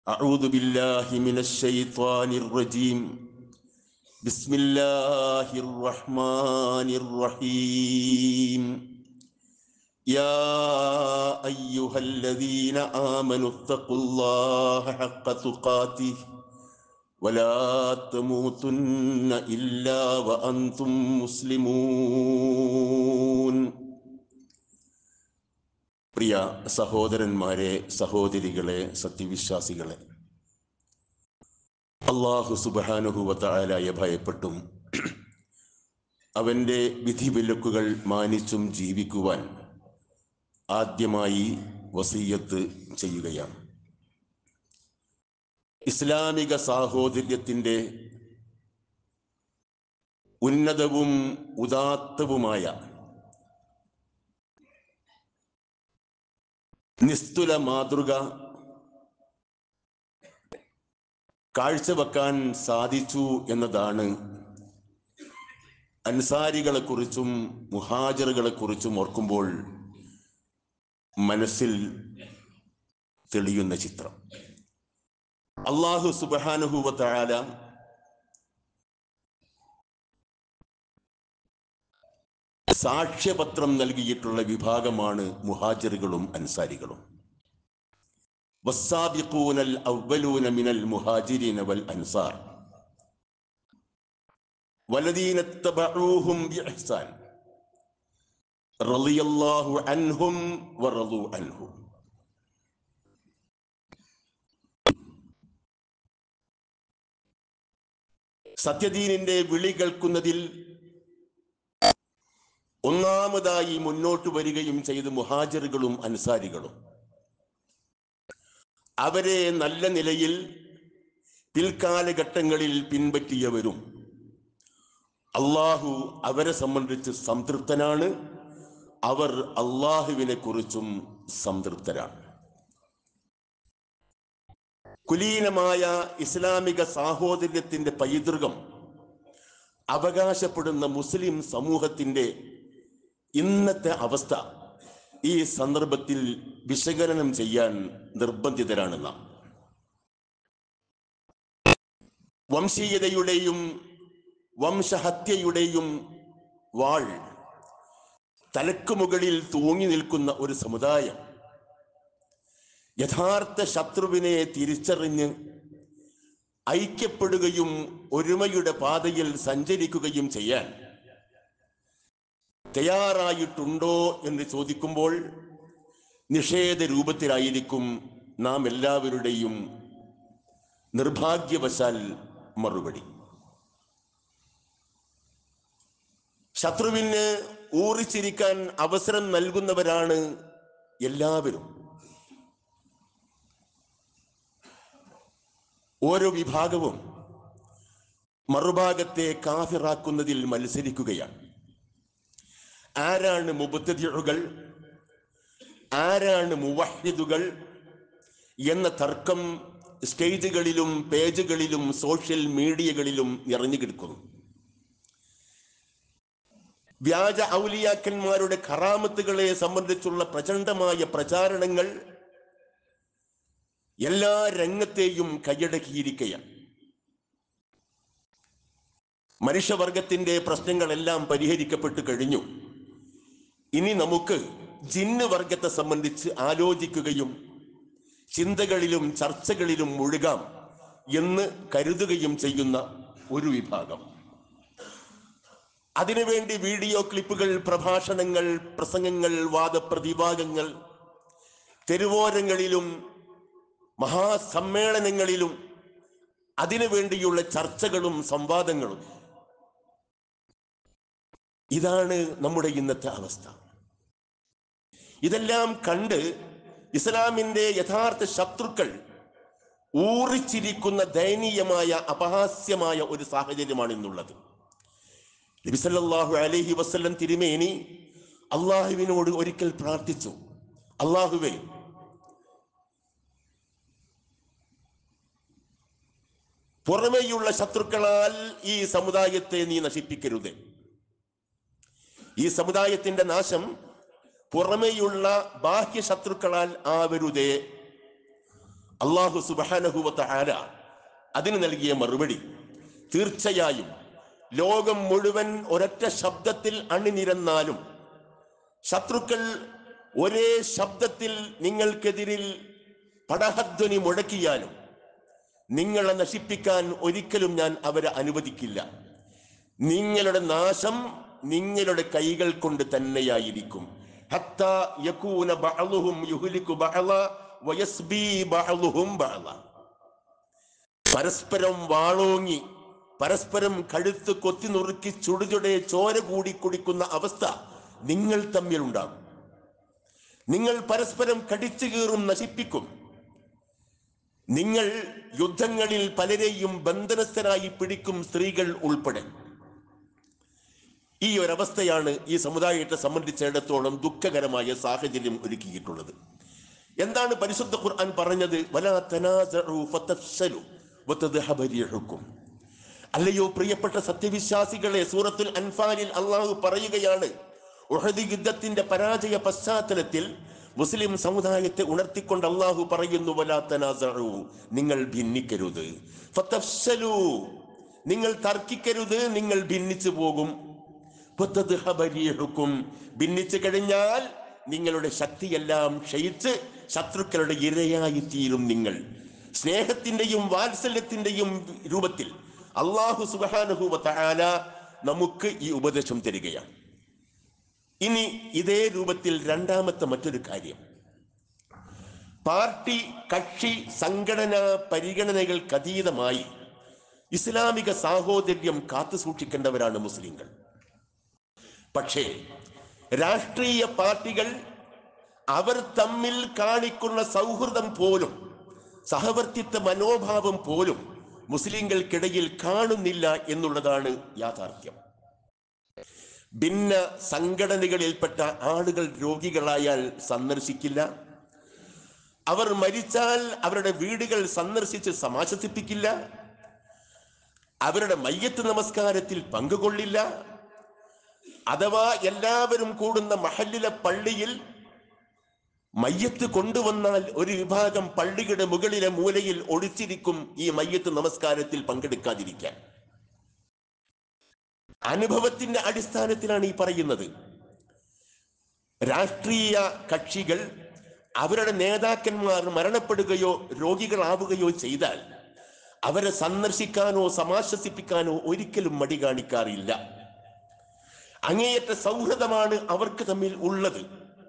أعوذ بالله من الشيطان الرجيم بسم الله الرحمن الرحيم يا أيها الذين آمنوا اتقوا الله حق تقاته ولا تموتن إلا وأنتم مسلمون പ്രിയ സഹോദരന്മാരെ സഹോദരികളെ സത്യവിശ്വാസികളെ അള്ളാഹു സുബാനുഭൂവത്തായാലായ ഭയപ്പെട്ടും അവന്റെ വിധിവിലക്കുകൾ മാനിച്ചും ജീവിക്കുവാൻ ആദ്യമായി വസീയത്ത് ചെയ്യുകയാണ് ഇസ്ലാമിക സാഹോദര്യത്തിന്റെ ഉന്നതവും ഉദാത്തവുമായ നിസ്തുല മാതൃക കാഴ്ചവെക്കാൻ സാധിച്ചു എന്നതാണ് അൻസാരികളെ കുറിച്ചും മുഹാജറുകളെ കുറിച്ചും ഓർക്കുമ്പോൾ മനസ്സിൽ തെളിയുന്ന ചിത്രം അള്ളാഹു സുബാനുഹൂവത്തായാല സാക്ഷ്യപത്രം നൽകിയിട്ടുള്ള വിഭാഗമാണ് മുഹാജിറുകളും അൻസാരികളും والسابقون الأولون من المهاجرين والأنصار والذين اتبعوهم بإحسان رضي الله عنهم ورضوا عنه സത്യദീനിന്റെ വിളി കേൾക്കുന്നതിൽ ഒന്നാമതായി മുന്നോട്ട് വരികയും ചെയ്ത് മുഹാജറുകളും അൻസാരികളും അവരെ നല്ല നിലയിൽ പിൽക്കാലഘട്ടങ്ങളിൽ പിൻപറ്റിയവരും അള്ളാഹു അവരെ സംബന്ധിച്ച് സംതൃപ്തനാണ് അവർ അള്ളാഹുവിനെ കുറിച്ചും സംതൃപ്തരാണ് കുലീനമായ ഇസ്ലാമിക സാഹോദര്യത്തിന്റെ പൈതൃകം അവകാശപ്പെടുന്ന മുസ്ലിം സമൂഹത്തിന്റെ ഇന്നത്തെ അവസ്ഥ ഈ സന്ദർഭത്തിൽ വിശകലനം ചെയ്യാൻ നിർബന്ധിതരാണ് നാം വംശീയതയുടെയും വംശഹത്യയുടെയും വാൾ തലക്കുമുകളിൽ തൂങ്ങി നിൽക്കുന്ന ഒരു സമുദായം യഥാർത്ഥ ശത്രുവിനെ തിരിച്ചറിഞ്ഞ് ഐക്യപ്പെടുകയും ഒരുമയുടെ പാതയിൽ സഞ്ചരിക്കുകയും ചെയ്യാൻ തയ്യാറായിട്ടുണ്ടോ എന്ന് ചോദിക്കുമ്പോൾ നിഷേധ രൂപത്തിലായിരിക്കും നാം എല്ലാവരുടെയും നിർഭാഗ്യവശാൽ മറുപടി ശത്രുവിന് ഊറിച്ചിരിക്കാൻ അവസരം നൽകുന്നവരാണ് എല്ലാവരും ഓരോ വിഭാഗവും മറുഭാഗത്തെ കാഫിറാക്കുന്നതിൽ മത്സരിക്കുകയാണ് ആരാണ് മുബത്തതിഴുകൾ ആരാണ് മുവഹിദുകൾ എന്ന തർക്കം സ്റ്റേജുകളിലും പേജുകളിലും സോഷ്യൽ മീഡിയകളിലും നിറഞ്ഞു കിടക്കുന്നു വ്യാജ ഔലിയാക്കന്മാരുടെ ഖറാമത്തുകളെ സംബന്ധിച്ചുള്ള പ്രചണ്ഡമായ പ്രചാരണങ്ങൾ എല്ലാ രംഗത്തെയും കൈയടക്കിയിരിക്കുകയാണ് മനുഷ്യവർഗത്തിന്റെ പ്രശ്നങ്ങളെല്ലാം പരിഹരിക്കപ്പെട്ടു കഴിഞ്ഞു ഇനി നമുക്ക് ജിന്ന് വർഗത്തെ സംബന്ധിച്ച് ആലോചിക്കുകയും ചിന്തകളിലും ചർച്ചകളിലും മുഴുകാം എന്ന് കരുതുകയും ചെയ്യുന്ന ഒരു വിഭാഗം അതിനുവേണ്ടി വീഡിയോ ക്ലിപ്പുകൾ പ്രഭാഷണങ്ങൾ പ്രസംഗങ്ങൾ വാദപ്രതിഭാഗങ്ങൾ തെരുവോരങ്ങളിലും മഹാസമ്മേളനങ്ങളിലും അതിനുവേണ്ടിയുള്ള ചർച്ചകളും സംവാദങ്ങളും ഇതാണ് നമ്മുടെ ഇന്നത്തെ അവസ്ഥ ഇതെല്ലാം കണ്ട് ഇസ്ലാമിന്റെ യഥാർത്ഥ ശത്രുക്കൾ ഊറിച്ചിരിക്കുന്ന ദയനീയമായ അപഹാസ്യമായ ഒരു സാഹചര്യമാണ് ഇന്നുള്ളത് നബിസല്ലാഹു അലഹി വസ്ല്ലം തിരുമേനി അള്ളാഹുവിനോട് ഒരിക്കൽ പ്രാർത്ഥിച്ചു അള്ളാഹുവേ പുറമേയുള്ള ശത്രുക്കളാൽ ഈ സമുദായത്തെ നീ നശിപ്പിക്കരുത് ഈ സമുദായത്തിന്റെ നാശം പുറമേയുള്ള ബാഹ്യ ശത്രുക്കളാൽ ആവരുതേ അള്ളാഹു സുബാനഹുവത്ത ആര അതിന് നൽകിയ മറുപടി തീർച്ചയായും ലോകം മുഴുവൻ ഒരൊറ്റ ശബ്ദത്തിൽ അണിനിരന്നാലും ശത്രുക്കൾ ഒരേ ശബ്ദത്തിൽ നിങ്ങൾക്കെതിരിൽ പടഹധ്വനി മുഴക്കിയാലും നിങ്ങളെ നശിപ്പിക്കാൻ ഒരിക്കലും ഞാൻ അവരെ അനുവദിക്കില്ല നിങ്ങളുടെ നാശം നിങ്ങളുടെ കൈകൾ കൊണ്ട് തന്നെയായിരിക്കും ഹത്താ യകൂന ബഅളുഹും യുഹ്ലികു ബഅള വയസ്ബി ബഅളുഹും ബഅള പരസ്പരം വാളോങ്ങി പരസ്പരം കഴുത്ത് കൊത്തി നുറുക്കി ചുടുചുടെ ചോര കൂടി കുടിക്കുന്ന അവസ്ഥ നിങ്ങൾ തമ്മിലുണ്ടാകും നിങ്ങൾ പരസ്പരം കടിച്ചു കീറും നശിപ്പിക്കും നിങ്ങൾ യുദ്ധങ്ങളിൽ പലരെയും ബന്ധനസ്ഥരായി പിടിക്കും സ്ത്രീകൾ ഉൾപ്പെടെ ഈ ഒരവസ്ഥയാണ് ഈ സമുദായത്തെ സംബന്ധിച്ചിടത്തോളം ദുഃഖകരമായ സാഹചര്യം ഒരുക്കിയിട്ടുള്ളത് എന്താണ് പരിശുദ്ധ ഖുർആൻ പറഞ്ഞത് വലാ തനാസഉ ഫതഫ്ശലു വതദ്ഹബ റീഹുക്കും അല്ലയോ പ്രിയപ്പെട്ട സത്യവിശ്വാസികളെ സൂറത്തുൽ അൻഫാലിൽ അള്ളാഹു പറയുകയാണ് ഉഹദ് യുദ്ധത്തിന്റെ പരാജയ പശ്ചാത്തലത്തിൽ മുസ്ലിം സമുദായത്തെ ഉണർത്തിക്കൊണ്ട് അള്ളാഹു പറയുന്നു വലാ തനാസഉ നിങ്ങൾ ഭിന്നിക്കരുത് ഫതഫ്ശലു നിങ്ങൾ തർക്കിക്കരുത് നിങ്ങൾ ഭിന്നിച്ചു പോകും വതദ്ഹബ റീഹുക്കും ഭിന്നിച്ചു കഴിഞ്ഞാൽ നിങ്ങളുടെ ശക്തിയെല്ലാം ക്ഷയിച്ച് ശത്രുക്കളുടെ ഇരയായി തീരും നിങ്ങൾ സ്നേഹത്തിന്റെയും വാത്സല്യത്തിന്റെയും രൂപത്തിൽ അള്ളാഹു സുബാനുഹൂവ തആല നമുക്ക് ഈ ഉപദേശം തരികയാണ് ഇനി ഇതേ രൂപത്തിൽ രണ്ടാമത്തെ മറ്റൊരു കാര്യം പാർട്ടി കക്ഷി സംഘടന പരിഗണനകൾക്കതീതമായി ഇസ്ലാമിക സാഹോദര്യം കാത്തു സൂക്ഷിക്കേണ്ടവരാണ് മുസ്ലിങ്ങൾ പക്ഷേ രാഷ്ട്രീയ പാർട്ടികൾ അവർ തമ്മിൽ കാണിക്കുന്ന സൗഹൃദം പോലും സഹവർത്തിത്വ മനോഭാവം പോലും മുസ്ലിങ്ങൾക്കിടയിൽ കാണുന്നില്ല എന്നുള്ളതാണ് യാഥാർത്ഥ്യം ഭിന്ന സംഘടനകളിൽപ്പെട്ട ആളുകൾ രോഗികളായാൽ സന്ദർശിക്കില്ല അവർ മരിച്ചാൽ അവരുടെ വീടുകൾ സന്ദർശിച്ച് സമാശ്വസിപ്പിക്കില്ല അവരുടെ മയ്യത്ത് നമസ്കാരത്തിൽ പങ്കുകൊള്ളില്ല അഥവാ എല്ലാവരും കൂടുന്ന മഹല്ലിലെ പള്ളിയിൽ മയ്യത്ത് കൊണ്ടുവന്നാൽ ഒരു വിഭാഗം പള്ളിയുടെ മുകളിലെ മൂലയിൽ ഒളിച്ചിരിക്കും ഈ മയ്യത്ത് നമസ്കാരത്തിൽ പങ്കെടുക്കാതിരിക്കാൻ അനുഭവത്തിന്റെ അടിസ്ഥാനത്തിലാണ് ഈ പറയുന്നത് രാഷ്ട്രീയ കക്ഷികൾ അവരുടെ നേതാക്കന്മാർ മരണപ്പെടുകയോ രോഗികളാവുകയോ ചെയ്താൽ അവരെ സന്ദർശിക്കാനോ സമാശ്വസിപ്പിക്കാനോ ഒരിക്കലും മടി കാണിക്കാറില്ല അങ്ങേയറ്റ സൗഹൃദമാണ് അവർക്ക് തമ്മിൽ ഉള്ളത്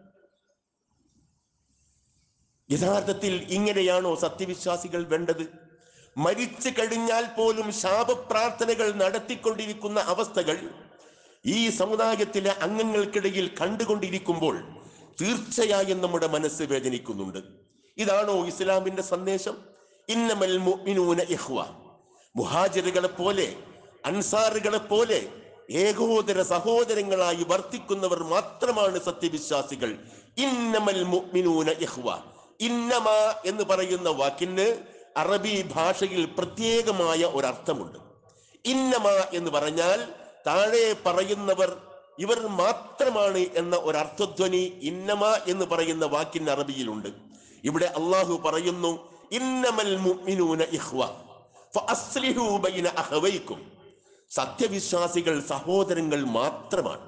യഥാർത്ഥത്തിൽ ഇങ്ങനെയാണോ സത്യവിശ്വാസികൾ വേണ്ടത് മരിച്ചു കഴിഞ്ഞാൽ പോലും ശാപപ്രാർത്ഥനകൾ നടത്തിക്കൊണ്ടിരിക്കുന്ന അവസ്ഥകൾ ഈ സമുദായത്തിലെ അംഗങ്ങൾക്കിടയിൽ കണ്ടുകൊണ്ടിരിക്കുമ്പോൾ തീർച്ചയായും നമ്മുടെ മനസ്സ് വേദനിക്കുന്നുണ്ട് ഇതാണോ ഇസ്ലാമിന്റെ സന്ദേശം ഇന്നമൽ മുഅ്മിനൂന ഇഖ്വ മുഹാജിറുകളെ പോലെ അൻസാറുകളെ പോലെ ഏകോദര സഹോദരങ്ങളായി വർത്തിക്കുന്നവർ മാത്രമാണ് സത്യവിശ്വാസികൾ ഇന്നമൽ മുഅ്മിനൂന ഇഖ്വ ഇന്നമ എന്ന് പറയുന്ന വാക്കിന് അറബി ഭാഷയിൽ പ്രത്യേകമായ ഒരർത്ഥമുണ്ട് ഇന്നമ എന്ന് പറഞ്ഞാൽ താഴെ പറയുന്നവർ ഇവർ മാത്രമാണ് എന്ന ഒരർത്ഥധ്വനി ഇന്നമ എന്ന് പറയുന്ന വാക്കിന് അറബിയിലുണ്ട് ഇവിടെ അള്ളാഹു പറയുന്നു ഇന്നമൽ മുഅ്മിനൂന ഇഖ്വ ഫഅസ്ലിഹു ബൈന അഖവൈക്കും സത്യവിശ്വാസികൾ സഹോദരങ്ങൾ മാത്രമാണ്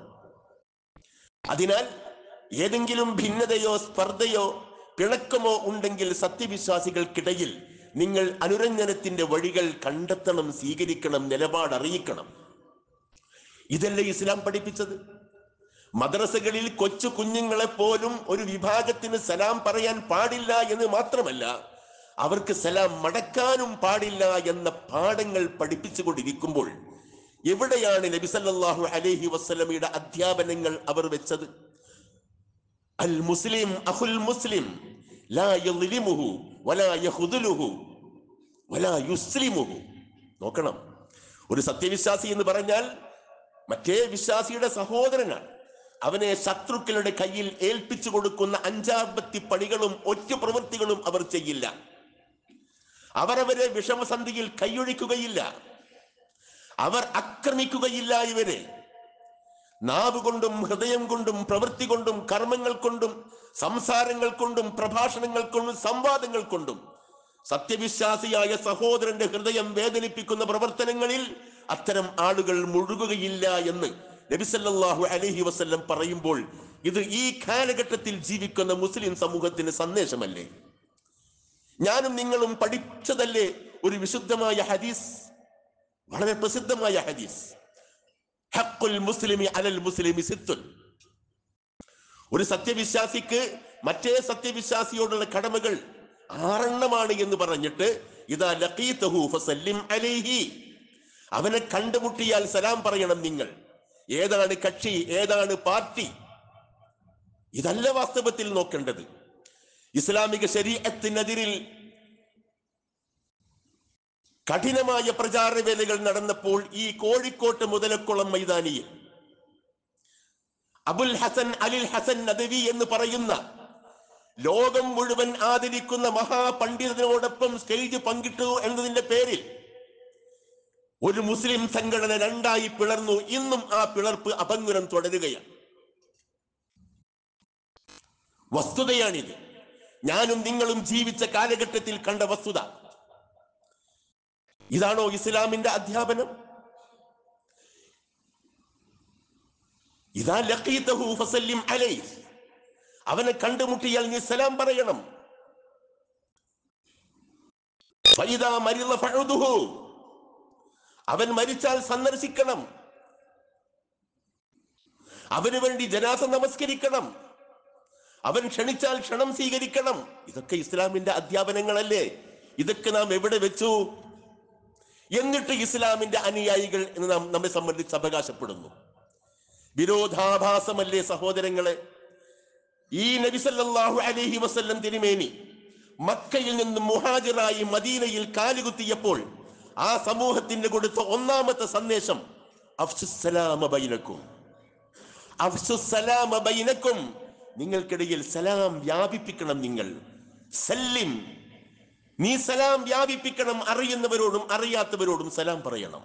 അതിനാൽ ഏതെങ്കിലും ഭിന്നതയോ സ്പർദ്ധയോ പിണക്കമോ ഉണ്ടെങ്കിൽ സത്യവിശ്വാസികൾക്കിടയിൽ നിങ്ങൾ അനുരഞ്ജനത്തിന്റെ വഴികൾ കണ്ടെത്തണം സ്വീകരിക്കണം നിലപാട് അറിയിക്കണം ഇതല്ലേ ഇസ്ലാം പഠിപ്പിച്ചത് മദ്രസകളിൽ കൊച്ചു കുഞ്ഞുങ്ങളെ പോലും ഒരു വിഭാഗത്തിന് സലാം പറയാൻ പാടില്ല എന്ന് മാത്രമല്ല അവർക്ക് സലാം മടക്കാനും പാടില്ല എന്ന പാഠങ്ങൾ പഠിപ്പിച്ചുകൊണ്ടിരിക്കുമ്പോൾ എവിടെയാണ് നബി സല്ലല്ലാഹു അലൈഹി വസല്ലമയുടെ അധ്യാപനങ്ങൾ അവർ വെച്ചത് അൽ മുസ്ലിം അഹുൽ മുസ്ലിം ലാ യളിമുഹു വലാ യഖുദുലുഹു വലാ യുസ്ലിമുഹു നോക്കണം ഒരു സത്യവിശ്വാസി എന്ന് പറഞ്ഞാൽ മറ്റേ വിശ്വാസിയുടെ സഹോദരനാണ് അവനെ ശത്രുക്കളുടെ കയ്യിൽ ഏൽപ്പിച്ചു കൊടുക്കുന്ന അഞ്ചാപത്തി പണികളും ഒറ്റ പ്രവൃത്തികളും അവർ ചെയ്യില്ല അവരവരെ വിഷമസന്ധിയിൽ കൈയൊഴിക്കുകയില്ല അവർ ആക്രമിക്കുകയില്ല ഇവരെ നാവ് കൊണ്ടും ഹൃദയം കൊണ്ടും പ്രവൃത്തി കൊണ്ടും കർമ്മങ്ങൾ കൊണ്ടും സംസാരങ്ങൾ കൊണ്ടും പ്രഭാഷണങ്ങൾ കൊണ്ടും സംവാദങ്ങൾ കൊണ്ടും സത്യവിശ്വാസിയായ സഹോദരന്റെ ഹൃദയം വേദനിപ്പിക്കുന്ന പ്രവർത്തനങ്ങളിൽ അത്തരം ആളുകൾ മുഴുകുകയില്ല എന്ന് നബിസല്ലാഹു അലഹി വസ്ല്ലം പറയുമ്പോൾ ഇത് ഈ കാലഘട്ടത്തിൽ ജീവിക്കുന്ന മുസ്ലിം സമൂഹത്തിന് സന്ദേശമല്ലേ ഞാനും നിങ്ങളും പഠിച്ചതല്ലേ ഒരു വിശുദ്ധമായ ഹദീസ് വളരെ പ്രസിദ്ധമായ ഹദീസ് ഹക്കുൽ മുസ്ലിമി അലൽ മുസ്ലിമി സിത്തുൻ ഒരു സത്യവിശ്വാസിക്ക് മറ്റേ സത്യവിശ്വാസിയോടുള്ള കടമകൾ ആറെണ്ണമാണ് എന്ന് പറഞ്ഞിട്ട് ഇതാ ലഖീതഹു ഫസല്ലിം അലൈഹി അവനെ കണ്ടുമുട്ടിയാൽ സലാം പറയണം നിങ്ങൾ ഏതാണ് കക്ഷി ഏതാണ് പാർട്ടി ഇതല്ല വാസ്തവത്തിൽ നോക്കേണ്ടത് ഇസ്ലാമിക ശരീരത്തിനെതിരിൽ കഠിനമായ പ്രചാരണ വേലകൾ നടന്നപ്പോൾ ഈ കോഴിക്കോട്ട് മുതലക്കുളം മൈതാനിയിൽ അബുൽ ഹസൻ അലിൽ ഹസൻ നദവി എന്ന് പറയുന്ന ലോകം മുഴുവൻ ആദരിക്കുന്ന മഹാപണ്ഡിതനോടൊപ്പം സ്റ്റേജ് പങ്കിട്ടു എന്നതിന്റെ പേരിൽ ഒരു മുസ്ലിം സംഘടന രണ്ടായി പിളർന്നു ഇന്നും ആ പിളർപ്പ് അപങ്കുരം തുടരുകയാണ് വസ്തുതയാണിത് ഞാനും നിങ്ങളും ജീവിച്ച കാലഘട്ടത്തിൽ കണ്ട വസ്തുത ഇതാണോ ഇസ്ലാമിന്റെ അധ്യാപനം ഇതാ ലഖീതഹു ഫസല്ലിം അലൈഹി അവനെ കണ്ടുമുട്ടിയാൽ നീ സലാം പറയണം ഫൈദാ മരിള ഫഉദുഹു അവൻ മരിച്ചാൽ സന്ദർശിക്കണം അവന് വേണ്ടി ജനാസ നമസ്കരിക്കണം അവൻ ക്ഷണിച്ചാൽ ക്ഷണം സ്വീകരിക്കണം ഇതൊക്കെ ഇസ്ലാമിന്റെ അധ്യാപനങ്ങളല്ലേ ഇതൊക്കെ നാം എവിടെ വെച്ചു എന്നിട്ട് ഇസ്ലാമിന്റെ അനുയായികൾ എന്ന് നാം നമ്മെ സംബന്ധിച്ച് അവകാശപ്പെടുന്നു വിരോധാഭാസമല്ലേ സഹോദരങ്ങളെ ഈ നബിസല്ലാഹു അലൈഹി വസല്ലം തിരുമേനി മക്കയിൽ നിന്നും മുഹാജിറായി മദീനയിൽ കാലുകുത്തിയപ്പോൾ ആ സമൂഹത്തിന് കൊടുത്ത ഒന്നാമത്തെ സന്ദേശം അഫ്സുസലാമ ബൈനക്കും അഫ്സുസലാമ ബൈനക്കും നിങ്ങൾക്കിടയിൽ സലാം വ്യാപിപ്പിക്കണം നിങ്ങൾ സല്ലിം നീ സലാം വ്യാപിപ്പിക്കണം അറിയുന്നവരോടും അറിയാത്തവരോടും സലാം പറയണം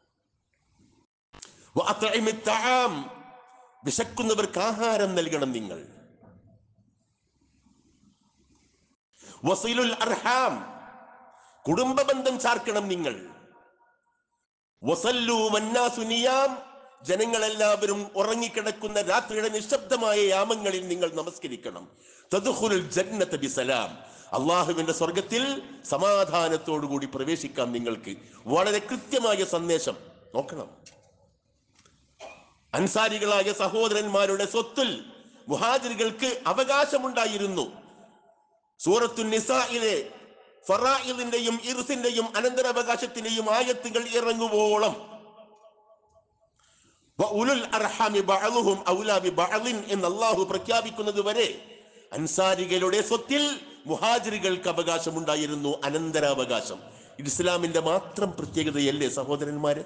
വഅത്ഇമി തആം. വിശക്കുന്നവർക്ക് ആഹാരം നൽകണം നിങ്ങൾ വസീലുൽ അർഹാം കുടുംബ ബന്ധം ചാർക്കണം നിങ്ങൾ വസല്ലു വന്നാസു നിയാം ജനങ്ങളെല്ലാവരും ഉറങ്ങിക്കിടക്കുന്ന രാത്രിയുടെ നിശബ്ദമായ യാമങ്ങളിൽ നിങ്ങൾ നമസ്കരിക്കണം തദ്ഖുലുൽ ജന്നത ബിസലാം അള്ളാഹുവിന്റെ സ്വർഗത്തിൽ സമാധാനത്തോടുകൂടി പ്രവേശിക്കാം നിങ്ങൾക്ക് വളരെ കൃത്യമായ സന്ദേശം നോക്കണം അൻസാരികളായ സഹോദരന്മാരുടെ സ്വത്തിൽ മുഹാജിറുകൾക്ക് അവകാശമുണ്ടായിരുന്നു സൂറത്തു നിസായിലെ ഫറായിലിന്റെയും ഇർസിന്റെയും അനന്തരാവകാശത്തിന്റെയും ആയത്തുകൾ ഇറങ്ങുവോളം വഉലുൽ അർഹാമി ബഅളുഹും ഔലാ ബിബഅളിൻ എന്ന് അല്ലാഹു പ്രഖ്യാപിക്കുന്നത് വരെ അൻസാരികളുടെ സ്വത്തിൽ മുഹാജിറുകൾക്ക് അവകാശമുണ്ടായിരുന്നു അനന്തരാവകാശം ഇത് ഇസ്ലാമിന്റെ മാത്രം പ്രത്യേകതയല്ലേ സഹോദരന്മാരെ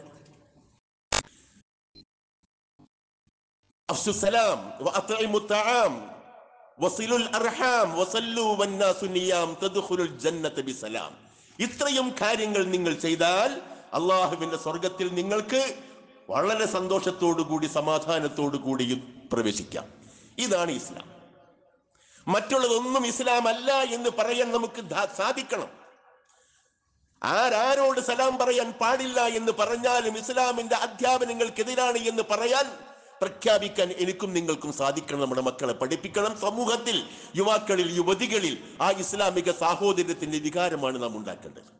അഫ്സുസലാം വഅത്ഇമു തആം വസിലുൽ അർഹാം വസല്ലു വന്നാസു നിയാം തദ്ഖുലുൽ ജന്നത ബിസലാം ഇത്രയും കാര്യങ്ങൾ നിങ്ങൾ ചെയ്താൽ അള്ളാഹുവിന്റെ സ്വർഗത്തിൽ നിങ്ങൾക്ക് വളരെ സന്തോഷത്തോടു കൂടി സമാധാനത്തോടു കൂടിയും പ്രവേശിക്കാം ഇതാണ് ഇസ്ലാം മറ്റുള്ളതൊന്നും ഇസ്ലാം അല്ല എന്ന് പറയാൻ നമുക്ക് ധാ- സാധിക്കണം ആരാരോട് സലാം പറയാൻ പാടില്ല എന്ന് പറഞ്ഞാലും ഇസ്ലാമിന്റെ അധ്യാപനങ്ങൾക്കെതിരാണ് എന്ന് പറയാൻ പ്രഖ്യാപിക്കാൻ എനിക്കും നിങ്ങൾക്കും സാധിക്കണം നമ്മുടെ മക്കളെ പഠിപ്പിക്കണം സമൂഹത്തിൽ യുവാക്കളിൽ യുവതികളിൽ ആ ഇസ്ലാമിക സാഹോദര്യത്തിന്റെ വികാരമാണ് നാം ഉണ്ടാക്കേണ്ടത്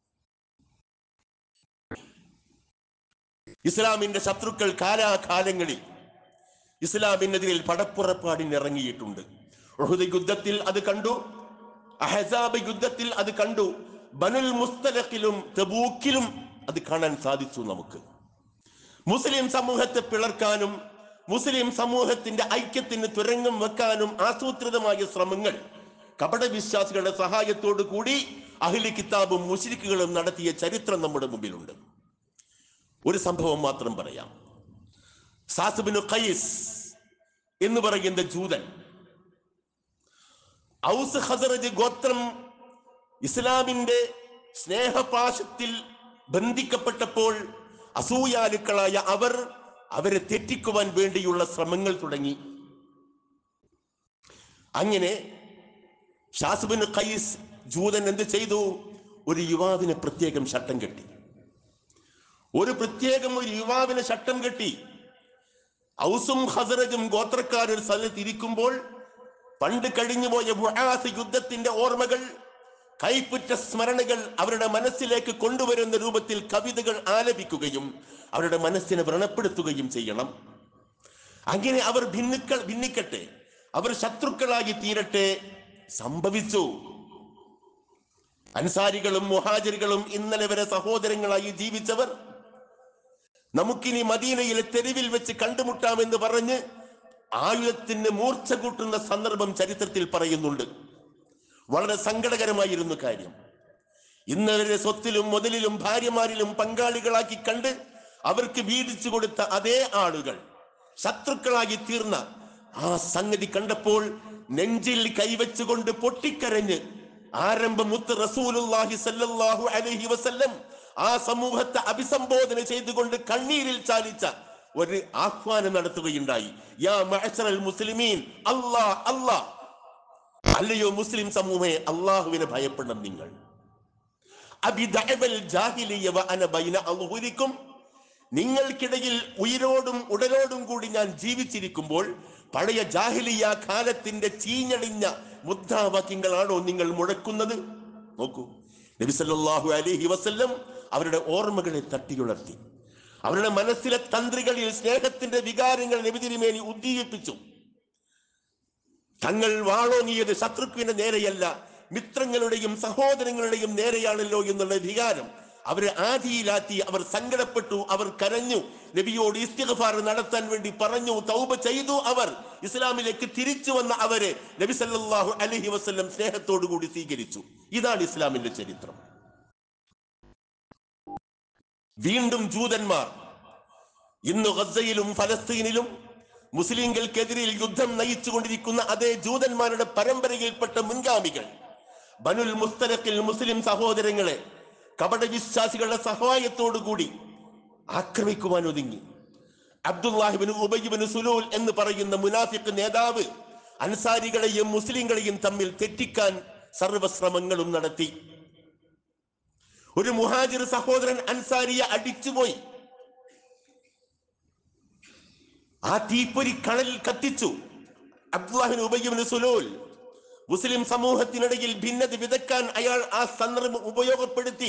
ഇസ്ലാമിന്റെ ശത്രുക്കൾ കാലാകാലങ്ങളിൽ ഇസ്ലാമിനെതിരിൽ പടപ്പുറപ്പാടിന് ഇറങ്ങിയിട്ടുണ്ട് ഉഹുദ് യുദ്ധത്തിൽ അത് കണ്ടു അഹസാബ് യുദ്ധത്തിൽ അത് കണ്ടു ബനുൽ മുസ്തലഖിലും തബൂക്കിലും അത് കാണാൻ സാധിച്ചു നമുക്ക് മുസ്ലിം സമൂഹത്തെ പിളർക്കാനും മുസ്ലിം സമൂഹത്തിന്റെ ഐക്യത്തിന് തുരങ്കം വെക്കാനും ആസൂത്രിതമായ ശ്രമങ്ങൾ കപടവിശ്വാസികളുടെ സഹായത്തോടു കൂടി അഹ്ലി കിതാബും മുസ്ലിക്കുകളും നടത്തിയ ചരിത്രം നമ്മുടെ മുമ്പിലുണ്ട് ഒരു സംഭവം മാത്രം പറയാം സാസിബിനു ഖൈസ് എന്ന് പറയുന്ന ജൂതൻ ഔസ് ഹസറജ് ഗോത്രം ഇസ്ലാമിന്റെ സ്നേഹപാശത്തിൽ ബന്ധിക്കപ്പെട്ടപ്പോൾ അസൂയാലുക്കളായ അവർ അവരെ തെറ്റിക്കുവാൻ വേണ്ടിയുള്ള ശ്രമങ്ങൾ തുടങ്ങി അങ്ങനെ ഷാസുബിന് ഖൈസ് ജൂതൻ എന്ത് ചെയ്തു ഒരു യുവാവിനെ പ്രത്യേകം ശട്ടം കെട്ടി ഒരു പ്രത്യേകം ഒരു യുവാവിനെ ശട്ടം കെട്ടി ഔസും ഹസറജും ഗോത്രക്കാർ ഒരു സ്ഥലത്ത് ഇരിക്കുമ്പോൾ പണ്ട് കഴിഞ്ഞുപോയ ബുഹാസ് യുദ്ധത്തിന്റെ ഓർമ്മകൾ കൈപ്പുറ്റ സ്മരണകൾ അവരുടെ മനസ്സിലേക്ക് കൊണ്ടുവരുന്ന രൂപത്തിൽ കവിതകൾ ആലപിക്കുകയും അവരുടെ മനസ്സിനെ വ്രണപ്പെടുത്തുകയും ചെയ്യണം അങ്ങനെ അവർ ഭിന്നുക്കൾ ഭിന്നിക്കട്ടെ അവർ ശത്രുക്കളായി തീരട്ടെ സംഭവിച്ചു അൻസാരികളും മുഹാജിറുകളും ഇന്നലെ വരെ സഹോദരങ്ങളായി ജീവിച്ചവർ നമുക്കിനി മദീനയിലെ തെരുവിൽ വെച്ച് കണ്ടുമുട്ടാമെന്ന് പറഞ്ഞ് ആയുധത്തിന് മൂർച്ച കൂട്ടുന്ന സന്ദർഭം ചരിത്രത്തിൽ പറയുന്നുണ്ട് വളരെ സങ്കടകരമായിരുന്നു കാര്യം ഇന്നവരെ സ്വത്തിലും മുതലിലും ഭാര്യമാരിലും പങ്കാളികളാക്കി കണ്ട് അവർക്ക് വീതിച്ചു കൊടുത്ത അതേ ആളുകൾ ശത്രുക്കളായി തീർന്ന ആ സംഗതി കണ്ടപ്പോൾ നെഞ്ചിൽ കൈവച്ചുകൊണ്ട് പൊട്ടിക്കരഞ്ഞ് ആരംഭം മുത്ത് റസൂലുള്ളാഹി സല്ലല്ലാഹു അലൈഹി വസല്ലം ആ സമൂഹത്തെ അഭിസംബോധന ചെയ്തുകൊണ്ട് കണ്ണീരിൽ ചാലിച്ച ഒരു ആഹ്വാനം നടത്തുകയുണ്ടായി യാ മഅശറൽ മുസ്ലിമീൻ അല്ലാ അല്ലാ അല്ലയോ മുസ്ലിം സമൂഹമേ അള്ളാഹുവിനെ ഭയപ്പെടണം നിങ്ങൾ അബിദഅബൽ ജാഹിലിയ വ അന ബൈന അളുഹുരിക്കും നിങ്ങൾക്കിടയിൽ ഉയിരോടും ഉടലോടും കൂടി ഞാൻ ജീവിച്ചിരിക്കുമ്പോൾ പഴയ ജാഹിലിയ കാലത്തിന്റെ ചീഞ്ഞളിഞ്ഞ മുദ്രാവാക്യങ്ങളാണോ നിങ്ങൾ മുഴക്കുന്നത് നോക്കൂ നബി സല്ലല്ലാഹു അലൈഹി വസല്ലം അവരുടെ ഓർമ്മകളെ തട്ടിയുണർത്തി അവരുടെ മനസ്സിലെ തന്ത്രികളിൽ സ്നേഹത്തിന്റെ വികാരങ്ങൾ നബി തിരുമേനി ഉദ്ദീപിപ്പിച്ചു തങ്ങൾ വാളോങ്ങിയത് ശത്രുക്വിന്റെ നേരെയല്ല മിത്രങ്ങളുടെയും സഹോദരങ്ങളുടെയും നേരെയാണല്ലോ എന്നുള്ള വികാരം അവരെ ആധിയിലാത്തി അവർ സങ്കടപ്പെട്ടു അവർ കരഞ്ഞു നബിയോട് ഇസ്തിഗ്ഫാർ നടത്താൻ വേണ്ടി പറഞ്ഞു തൗബ ചെയ്തു അവർ ഇസ്ലാമിലേക്ക് തിരിച്ചു വന്ന അവരെ നബി സല്ലല്ലാഹു അലൈഹി വസല്ലം സ്നേഹത്തോടു കൂടി സ്വീകരിച്ചു ഇതാണ് ഇസ്ലാമിന്റെ ചരിത്രം വീണ്ടും ജൂതന്മാർ ഇന്ന് ഗസയിലും ഫലസ്തീനിലും മുസ്ലിങ്ങൾക്കെതിരിൽ യുദ്ധം നയിച്ചുകൊണ്ടിരിക്കുന്ന അതേ ജൂതന്മാരുടെ പരമ്പരയിൽപ്പെട്ട മുൻഗാമികൾ ബനുൽ മുസ്തലക്കിൽ മുസ്ലിം സഹോദരങ്ങളെ കപടവിശ്വാസികളുടെ സഹായത്തോടു കൂടി ആക്രമിക്കുവാൻ ഒതുങ്ങി അബ്ദുല്ലാഹിബിന് ഉബയ്യബിന് സുലൂൽ എന്ന് പറയുന്ന മുനാഫിക്ക് നേതാവ് അൻസാരികളെയും മുസ്ലിങ്ങളെയും തമ്മിൽ തെറ്റിക്കാൻ സർവശ്രമങ്ങളും നടത്തി ഒരു മുഹാജിർ സഹോദരൻ അൻസാരിയെ അടിച്ചുപോയി ആ തീപ്പൊരി കടലിൽ കത്തിച്ചു അബ്ദുല്ലാഹിൻ ഉബയ്യബിന് സുലൂൽ മുസ്ലിം സമൂഹത്തിനിടയിൽ ഭിന്നത വിതക്കാൻ അയാൾ ആ സന്ദർഭം ഉപയോഗപ്പെടുത്തി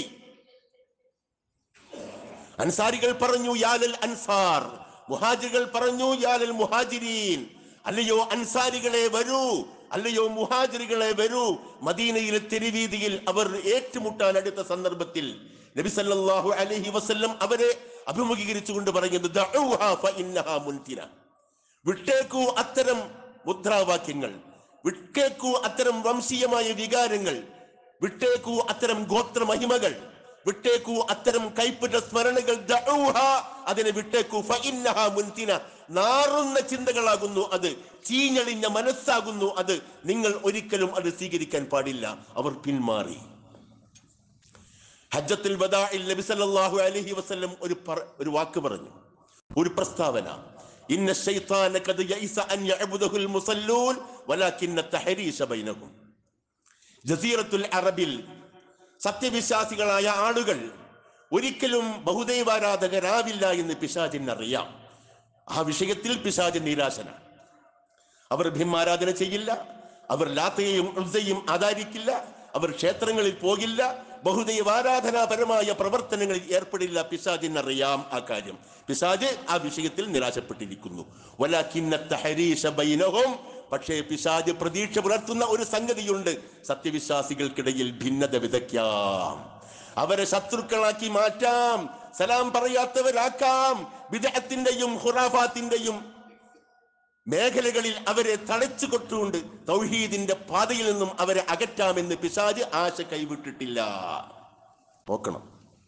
അൻസാരികൾ പറഞ്ഞു യാലൽ അൻസാർ മുഹാജികൾ പറഞ്ഞു യാലൽ മുഹാജിരീൻ അല്ലയോ അൻസാരികളെ വരൂ അല്ലയോ മുഹാജിറുകളെ വരൂ മദീനയിലെ തെരുവീതിയിൽ അവർ ഏറ്റുമുട്ടാൻ അടുത്ത സന്ദർഭത്തിൽ നബി സല്ലല്ലാഹു അലൈഹി വസല്ലം അവരെ അഭിമുഖീകരിച്ചുകൊണ്ട് പറയുന്നത് "ദഅൂഹാ ഫഇന്നഹാ മുൻതിന." വിട്ടേക്കൂ അത്തരം മുദ്രാവാക്യങ്ങൾ വിട്ടേക്കൂ അത്തരം വംശീയമായ വികാരങ്ങൾ വിട്ടേക്കൂ അത്തരം ഗോത്ര മഹിമകൾ വിട്ടേക്കൂ അത്തരം കൈപ്പറ്റ സ്മരണകൾ ദഅൂഹ. അതിനെ വിട്ടേക്കൂ ഫഇന്നഹാ മുൻതിന. നാറുന്ന ചിന്തകളാകുന്നു അത് ചീഞ്ഞളിഞ്ഞ മനസ്സാകുന്നു അത് നിങ്ങൾ ഒരിക്കലും അത് സ്വീകരിക്കാൻ പാടില്ല അവർ പിന്മാറി ഹജ്ജത്തുൽ വദാഇൽ നബി സല്ലല്ലാഹു അലൈഹി വസല്ലം ഒരു പറ- ഒരു വാക്ക് പറഞ്ഞു ഒരു പ്രസ്താവന ഇന്ന ശൈത്താന ഖദ് യഇസ അൻ യഅബുദഹുൽ മുസല്ലൂൻ വലാകിന്ന തഹരീശ ബൈനഹും ജസീറത്തുൽ അറബിൽ സത്യവിശ്വാസികളായ ആളുകൾ ഒരിക്കലും ബഹുദൈവാരാധകരാവില്ല എന്ന് പിശാചിന് അറിയാം ആ വിഷയത്തിൽ പിശാചൻ നിരാശനാണ് അവർ ഭീമാരാധന ചെയ്യില്ല അവർ ലാത്തയെയും ഉൾസയും ആദരിക്കില്ല അവർ ക്ഷേത്രങ്ങളിൽ പോകില്ല ബഹുദൈവാരാധനാപരമായ പ്രവർത്തനങ്ങളിൽ ഏർപ്പെടില്ല പിശാചിന് അറിയാം ആ കാര്യം പിശാജ് ആ വിഷയത്തിൽ നിരാശപ്പെട്ടിരിക്കുന്നു വലാകിന്ന തഹരീശ ബൈനഹും പക്ഷേ പിശാജ് പ്രതീക്ഷ പുലർത്തുന്ന ഒരു സംഗതിയുണ്ട് സത്യവിശ്വാസികൾക്കിടയിൽ ഭിന്നത വിതയ്ക്കാം അവരെ ശത്രുക്കളാക്കി മാറ്റാം സലാം പറയാത്തവരാക്കാം വിദഗ്ധത്തിന്റെയും ഹുറാഫാത്തിന്റെയും മേഖലകളിൽ അവരെ തടച്ചു കൊട്ടുകൊണ്ട് തൗഹീദിന്റെ പാതയിൽ നിന്നും അവരെ അകറ്റാമെന്ന് പിശാജ് ആശ കൈവിട്ടിട്ടില്ല നോക്കണം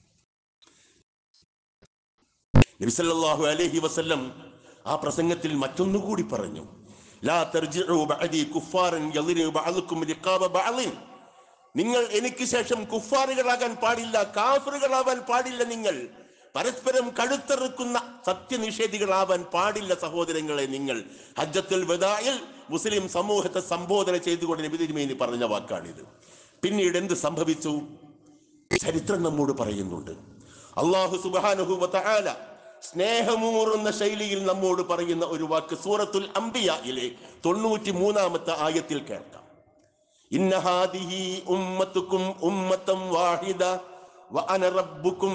നബിസല്ലാഹു അലൈഹി വസല്ലം ആ പ്രസംഗത്തിൽ മറ്റൊന്നുകൂടി പറഞ്ഞു ലാ തർജിഉ ബഅദി കുഫാറൻ യളിനു ബഅദുക്കും റിഖാബ ബഅദിൻ നിങ്ങൾ എനിക്ക് ശേഷം കുഫാറുകളാകാൻ പാടില്ല കാഫറുകളാവാൻ പാടില്ല നിങ്ങൾ പരസ്പരം കഴുത്തെറുക്കുന്ന സത്യനിഷേധികളാവാൻ പാടില്ല സഹോദരങ്ങളെ നിങ്ങൾ ഹജ്ജത്തുൽ വദായിൽ മുസ്ലിം സമൂഹത്തെ സംബോധന ചെയ്തുകൊണ്ട് നബി തിരുമേനി പറഞ്ഞ വാക്കാണിത് പിന്നീട് എന്ത് സംഭവിച്ചു ചരിത്രം നമ്മോട് പറയുന്നുണ്ട് അള്ളാഹു സുബാനുഹുല സ്നേഹമൂറുന്ന ശൈലിയിൽ നമ്മോട് പറയുന്ന ഒരു വാക്ക് സൂറത്തുൽ അംബിയയിലെ തൊണ്ണൂറ്റി മൂന്നാമത്തെ ആയത്തിൽ കേൾക്കാം ഇന്നഹാദിഹി ഉമ്മത്തുക്കും ഉമ്മത്തം വാഹിദ വഅന റബ്ബുക്കും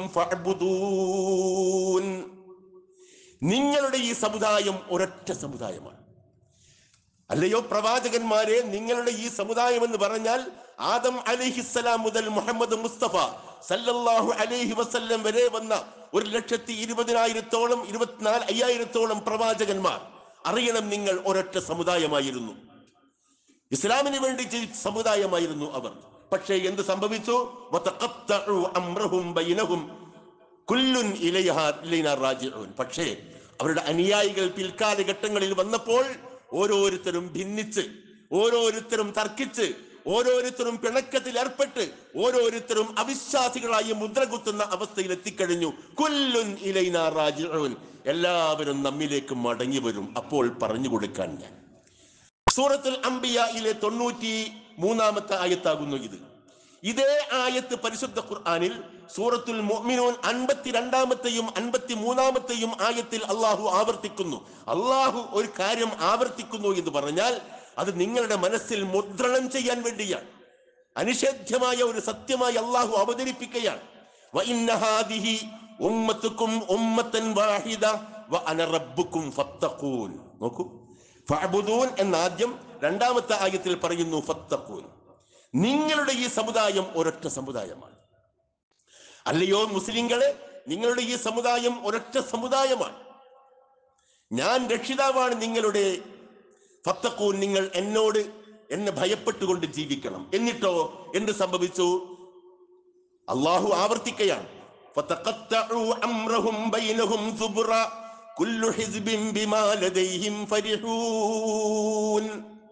ഫഅ്ബുദൂൻ നിങ്ങളുടെ ഈ സമുദായം ഒരൊറ്റ സമുദായമാണ് അല്ലയോ പ്രവാചകന്മാരെ നിങ്ങളുടെ ഈ സമുദായം എന്ന് പറഞ്ഞാൽ ആദം അലിഹിസ്സലാം മുതൽ മുഹമ്മദ് മുസ്തഫ സല്ലല്ലാഹു അലൈഹി വസല്ലം വരെ വന്ന ഒരു ലക്ഷത്തി ഇരുപതിനായിരത്തോളം ഇരുപത്തിനാല് അയ്യായിരത്തോളം പ്രവാചകന്മാർ അറിയണം നിങ്ങൾ ഒരൊറ്റ സമുദായമായിരുന്നു ഇസ്ലാമിന് വേണ്ടി ജീവിച്ച സമുദായമായിരുന്നു അവർ പക്ഷേ എന്ത് സംഭവിച്ചു വതഖത്തഉ അംറഹും ബൈനഹും കുല്ലുൻ ഇലൈഹാ ഇലൈനാ റാജിഊൻ പക്ഷേ അവരുടെ അനുയായികൾ പിൽക്കാലഘട്ടങ്ങളിൽ വന്നപ്പോൾ ഓരോരുത്തരും ഭിന്നിച്ച് ഓരോരുത്തരും തർക്കിച്ച് ഓരോരുത്തരും പിണക്കത്തിൽ ഏർപ്പെട്ട് ഓരോരുത്തരും അവിശ്വാസികളായി മുദ്ര കുത്തുന്ന അവസ്ഥയിൽ എത്തിക്കഴിഞ്ഞു കുല്ലുൻ ഇലൈനാ റാജിഊൻ എല്ലാവരും നമ്മിലേക്ക് മടങ്ങി വരും അപ്പോൾ പറഞ്ഞു കൊടുക്കാൻ ഞാൻ സൂറത്തുൽ അംബിയയിലെ തൊണ്ണൂറ്റി മൂന്നാമത്തെ ആയത്താകുന്നു ഇത് ഇതേ ആയത്ത് പരിശുദ്ധ ഖുർആനിൽ സൂറത്തുൽ മുഅ്മിനൂൻ അൻപത്തിരണ്ടാമത്തെയും അൻപത്തി മൂന്നാമത്തെയും ആയത്തിൽ അള്ളാഹു ആവർത്തിക്കുന്നു അള്ളാഹു ഒരു കാര്യം ആവർത്തിക്കുന്നു എന്ന് പറഞ്ഞാൽ അത് നിങ്ങളുടെ മനസ്സിൽ മുദ്രണം ചെയ്യാൻ വേണ്ടിയാണ് അനിഷേധ്യമായ ഒരു സത്യമായി അള്ളാഹു അവതരിപ്പിക്കുകയാണ് വഇന്ന ഹാദിഹി ഉമ്മത്തുക്കും ഉമ്മത്തൻ വാഹിദ വഅന റബ്ബുക്കും ഫത്തഖൂൻ നോക്കൂ ഫഅബുദൂൻ എന്ന ആദ്യം രണ്ടാമത്തെ ആയത്തിൽ പറയുന്നു ഫത്തഖൂൻ നിങ്ങളുടെ ഈ സമുദായം ഒരൊറ്റ സമുദായമാണ് അല്ലയോ മുസ്ലിങ്ങളെ നിങ്ങളുടെ ഈ സമുദായം ഒരൊറ്റ സമുദായമാണ് ഞാൻ രക്ഷിതാവാണ് നിങ്ങളുടെ ഫത്തഖൂൻ നിങ്ങൾ എന്നോട് എന്നെ ഭയപ്പെട്ടുകൊണ്ട് ജീവിക്കണം എന്നിട്ടോ എന്ത് സംഭവിച്ചു അള്ളാഹു ആവർത്തിക്കുകയാണ് فَتَقَطَّعُوا أَمْرَهُمْ بَيْنَهُمْ زُبُرًا كُلُّ حِزْبٍ بِمَا لَدَيْهِمْ فَرِحُونَ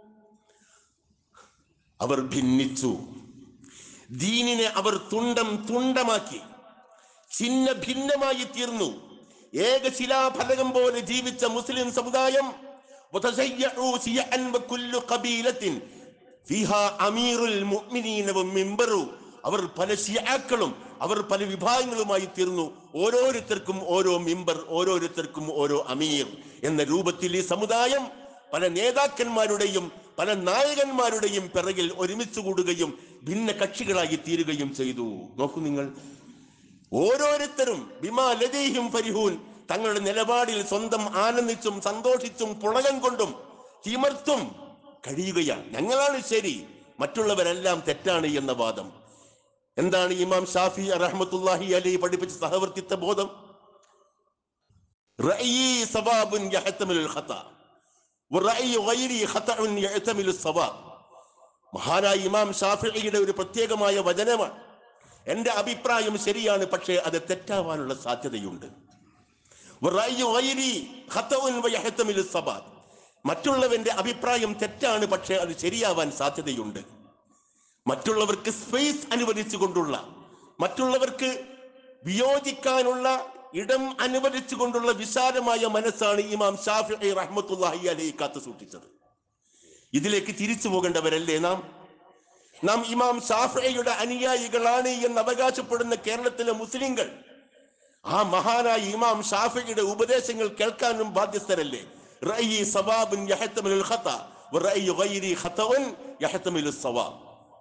അവർ ഭിന്നിച്ചു ദീനിനെ അവർ തുണ്ടം തുണ്ടമാക്കി ചിഹ്ന ഭിന്നമായി തീർന്നു ഏകശിലാഫലകം പോലെ ജീവിച്ച മുസ്ലിം സമുദായം وتشيعوا شيعا وكل قبيلة فيها أمير المؤمنين ومنبروا അവർ പല ഷിയാക്കളും അവർ പല വിഭാഗങ്ങളുമായി തീർന്നു ഓരോരുത്തർക്കും ഓരോ മിമ്പർ ഓരോരുത്തർക്കും ഓരോ അമീർ എന്ന രൂപത്തിൽ ഈ സമുദായം പല നേതാക്കന്മാരുടെയും പല നായകന്മാരുടെയും പിറകിൽ ഒരുമിച്ച് കൂടുകയും ഭിന്ന കക്ഷികളായി തീരുകയും ചെയ്തു നോക്കൂ നിങ്ങൾ ഓരോരുത്തരും ബിമാ ലതീഹിം ഫരിഹൂൻ തങ്ങളുടെ നിലപാടിൽ സ്വന്തം ആനന്ദിച്ചും സന്തോഷിച്ചും പുളകം കൊണ്ടും തിമർത്തും കഴിയുകയാണ് ഞങ്ങളാണ് ശരി മറ്റുള്ളവരെല്ലാം തെറ്റാണ് എന്ന വാദം എന്താണ് ഇമാം ഷാഫി റഹ്മത്തുല്ലാഹി അലി പഠിപ്പിച്ച സഹവർത്തിത്വ ബോധം റഅയി സവാബുൻ യഹ്തമിലുൽ ഖതാ വറഅയി ഗൈരി ഖതഉൻ യഹ്തമിലു സവാബ് മഹാനായ ഇമാം ഷാഫിയുടെ ഒരു പ്രത്യേകമായ വചനമാണ് എന്റെ അഭിപ്രായം ശരിയാണ് പക്ഷേ അത് തെറ്റാവാനുള്ള സാധ്യതയുണ്ട് വറഅയി ഗൈരി ഖതഉൻ വയഹ്തമിലു സവാബ് മറ്റുള്ളവന്റെ അഭിപ്രായം തെറ്റാണ് പക്ഷേ അത് ശരിയാവാൻ സാധ്യതയുണ്ട് മറ്റുള്ളവർക്ക് സ്പേസ് അനുവദിച്ചുകൊണ്ടുള്ള മറ്റുള്ളവർക്ക് വിയോജിക്കാനുള്ള ഇടം അനുവദിച്ചുകൊണ്ടുള്ള വിശാലമായ മനസ്സാണ് ഇമാം ഷാഫി റഹ്മത്തുല്ലാഹി അലൈഹി കാത്തു സൂക്ഷിച്ചത് ഇതിലേക്ക് തിരിച്ചു പോകേണ്ടവരല്ലേ നാം നാം ഇമാം ഷാഫിയുടെ അനുയായികളാണ് എന്ന് അവകാശപ്പെടുന്ന കേരളത്തിലെ മുസ്ലിങ്ങൾ ആ മഹാനായ ഇമാം ഷാഫിയുടെ ഉപദേശങ്ങൾ കേൾക്കാനും ബാധ്യസ്ഥരല്ലേ റഅയി സവാബുൻ യഹ്തമിലുൽ ഖത വറഅയി ഗൈരി ഖതഉൻ യഹ്തമിലു സവാബ്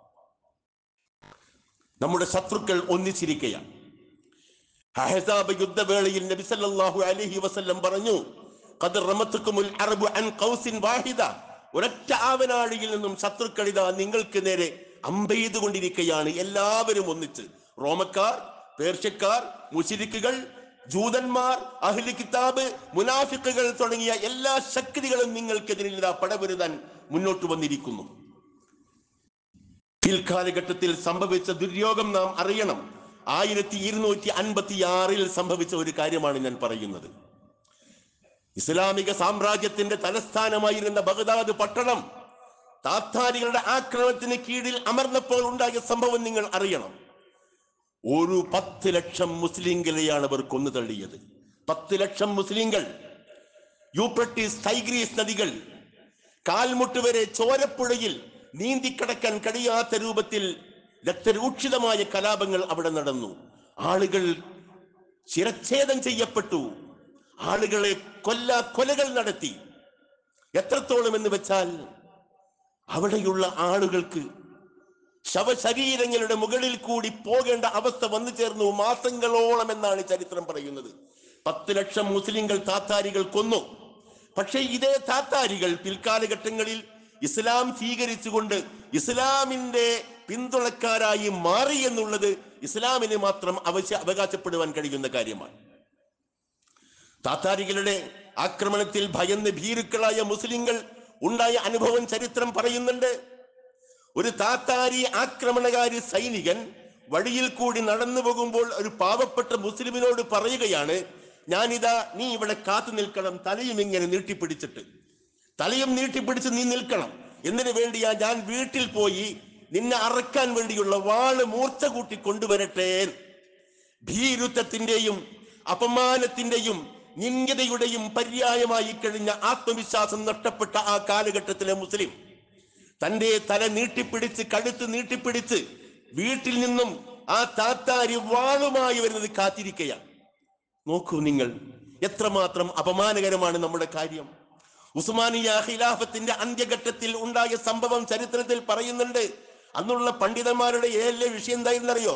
നമ്മുടെ ശത്രുക്കൾ ഒന്നിച്ചിരിക്കുകയാണ് അഹസാബ് യുദ്ധവേളയിൽ നബി സല്ലല്ലാഹു അലൈഹി വസല്ലം പറഞ്ഞു ഖദ് റമത്തുക്കുമുൽ അറബു അൻ ഖൗസിൻ വാഹിദ ഒരൊറ്റ ആവനാഴിയിൽ നിന്നും ശത്രുക്കൾ ഇതാ നിങ്ങൾക്ക് നേരെ അമ്പെയ്തുകൊണ്ടിരിക്കുകയാണ് എല്ലാവരും ഒന്നിച്ച് റോമക്കാർ പേർഷ്യക്കാർ മുശിരിക്കുകൾ ജൂതന്മാർ അഹ്ലി കിതാബ് മുനാഫിക്കുകൾ തുടങ്ങിയ എല്ലാ ശക്തികളും നിങ്ങൾക്കെതിരിൽ ഇതാ പടവരുതാൻ മുന്നോട്ട് വന്നിരിക്കുന്നു പിൽക്കാലഘട്ടത്തിൽ സംഭവിച്ച ദുര്യോഗം നാം അറിയണം ആയിരത്തി ഇരുന്നൂറ്റി അൻപത്തി ആറിൽ സംഭവിച്ച ഒരു കാര്യമാണ് ഞാൻ പറയുന്നത് ഇസ്ലാമിക സാമ്രാജ്യത്തിന്റെ തലസ്ഥാനമായിരുന്ന ബഗ്ദാദ് പട്ടണം താത്താരികളുടെ ആക്രമണത്തിന് കീഴിൽ അമർന്നപ്പോൾ ഉണ്ടായ സംഭവം നിങ്ങൾ അറിയണം ഒരു പത്ത് ലക്ഷം മുസ്ലിങ്ങളെയാണ് അവർ കൊന്നു തള്ളിയത് പത്ത് ലക്ഷം മുസ്ലിങ്ങൾ യൂപ്രട്ടീസ് ടൈഗ്രീസ് നദികൾ കാൽമുട്ട് വരെ ചോരപ്പുഴയിൽ നീന്തിക്കടക്കാൻ കഴിയാത്ത രൂപത്തിൽ രക്തരൂക്ഷിതമായ കലാപങ്ങൾ അവിടെ നടന്നു ആളുകൾ ശിരച്ഛേദം ചെയ്യപ്പെട്ടു ആളുകളെ കൊല്ല കൊലകൾ നടത്തി എത്രത്തോളം എന്ന് വെച്ചാൽ അവിടെയുള്ള ആളുകൾക്ക് ശവശരീരങ്ങളുടെ മുകളിൽ കൂടി പോകേണ്ട അവസ്ഥ വന്നു ചേർന്നു മാസങ്ങളോളം എന്നാണ് ചരിത്രം പറയുന്നത് പത്ത് ലക്ഷം മുസ്ലിങ്ങൾ താത്താരികൾ കൊന്നു പക്ഷേ ഇതേ താത്താരികൾ പിൽക്കാലഘട്ടങ്ങളിൽ ഇസ്ലാം സ്വീകരിച്ചുകൊണ്ട് ഇസ്ലാമിന്റെ പിന്തുണക്കാരായി മാറി എന്നുള്ളത് ഇസ്ലാമിന് മാത്രം അവശ്യ അവകാശപ്പെടുവാൻ കഴിയുന്ന കാര്യമാണ് താത്താരികളുടെ ആക്രമണത്തിൽ ഭയന്ന് ഭീരുക്കളായ മുസ്ലിങ്ങൾ ഉണ്ടായ അനുഭവം ചരിത്രം പറയുന്നുണ്ട് ഒരു താത്താരി ആക്രമണകാരി സൈനികൻ വഴിയിൽ കൂടി നടന്നു പോകുമ്പോൾ ഒരു പാവപ്പെട്ട മുസ്ലിമിനോട് പറയുകയാണ് ഞാനിതാ നീ ഇവിടെ കാത്തു നിൽക്കണം തലയും ഇങ്ങനെ നീട്ടിപ്പിടിച്ചിട്ട് തലയും നീട്ടിപ്പിടിച്ച് നീ നിൽക്കണം എന്തിനു വേണ്ടിയാ ഞാൻ വീട്ടിൽ പോയി നിന്നെ അറക്കാൻ വേണ്ടിയുള്ള വാള് മൂർച്ച കൂട്ടി കൊണ്ടുവരട്ടെ ഭീരുത്വത്തിന്റെയും അപമാനത്തിന്റെയും നിന്ദ്യതയുടെയും പര്യായമായി കഴിഞ്ഞ ആത്മവിശ്വാസം നഷ്ടപ്പെട്ട ആ കാലഘട്ടത്തിലെ മുസ്ലിം തന്റെ തല നീട്ടിപ്പിടിച്ച് കഴുത്ത് നീട്ടിപ്പിടിച്ച് വീട്ടിൽ നിന്നും ആ താത്താരി വാളുമായി വരുന്നത് കാത്തിരിക്കയാണ് നോക്കൂ നിങ്ങൾ എത്രമാത്രം അപമാനകരമാണ് നമ്മുടെ കാര്യം ഉസ്മാനിയ ഖിലാഫത്തിന്റെ അന്ത്യഘട്ടത്തിൽ ഉണ്ടായ സംഭവം ചരിത്രത്തിൽ പറയുന്നുണ്ട് അന്നുള്ള പണ്ഡിതന്മാരുടെ ഏല്ല വിഷയം എന്തായിരുന്നറിയോ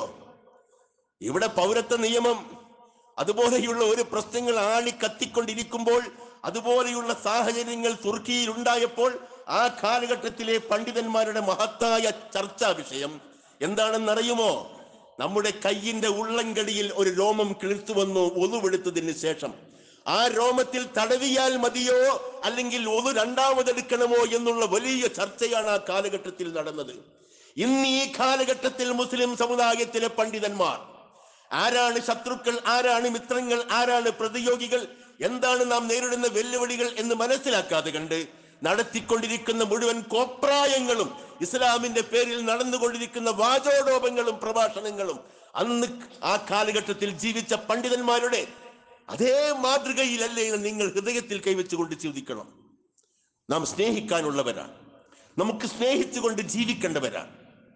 ഇവിടെ പൗരത്വ നിയമം അതുപോലെയുള്ള ഒരു പ്രശ്നങ്ങൾ ആളി കത്തിക്കൊണ്ടിരിക്കുമ്പോൾ അതുപോലെയുള്ള സാഹചര്യങ്ങൾ തുർക്കിയിൽ ഉണ്ടായപ്പോൾ ആ കാലഘട്ടത്തിലെ പണ്ഡിതന്മാരുടെ മഹത്തായ ചർച്ചാ വിഷയം എന്താണെന്നറിയുമോ നമ്മുടെ കയ്യിന്റെ ഉള്ളങ്കടിയിൽ ഒരു രോമം കിളിർത്തു വന്നു ഒതുവെടുത്തതിന് ശേഷം ആ രോമത്തിൽ തടവിയാൽ മതിയോ അല്ലെങ്കിൽ ഒതു രണ്ടാമതെടുക്കണമോ എന്നുള്ള വലിയ ചർച്ചയാണ് ആ കാലഘട്ടത്തിൽ നടന്നത് ഇന്ന് ഈ കാലഘട്ടത്തിൽ മുസ്ലിം സമുദായത്തിലെ പണ്ഡിതന്മാർ ആരാണ് ശത്രുക്കൾ ആരാണ് മിത്രങ്ങൾ ആരാണ് പ്രതിയോഗികൾ എന്താണ് നാം നേരിടുന്ന വെല്ലുവിളികൾ എന്ന് മനസ്സിലാക്കാതെ കണ്ട് നടത്തിക്കൊണ്ടിരിക്കുന്ന മുഴുവൻ കോപ്രായങ്ങളും ഇസ്ലാമിന്റെ പേരിൽ നടന്നുകൊണ്ടിരിക്കുന്ന വാചോടോപങ്ങളും പ്രഭാഷണങ്ങളും അന്ന് ആ കാലഘട്ടത്തിൽ ജീവിച്ച പണ്ഡിതന്മാരുടെ അതേ മാതൃകയിലല്ലേ എന്ന് നിങ്ങൾ ഹൃദയത്തിൽ കൈവച്ചുകൊണ്ട് ചിന്തിക്കണം നാം സ്നേഹിക്കാനുള്ളവരാണ് നമുക്ക് സ്നേഹിച്ചുകൊണ്ട് ജീവിക്കേണ്ടവരാണ്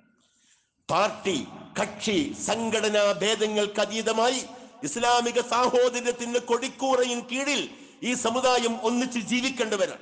പാർട്ടി കക്ഷി സംഘടനാ ഭേദങ്ങൾക്ക് അതീതമായി ഇസ്ലാമിക സാഹോദര്യത്തിന്റെ കൊടിക്കൂറയും കീഴിൽ ഈ സമുദായം ഒന്നിച്ച് ജീവിക്കേണ്ടവരാണ്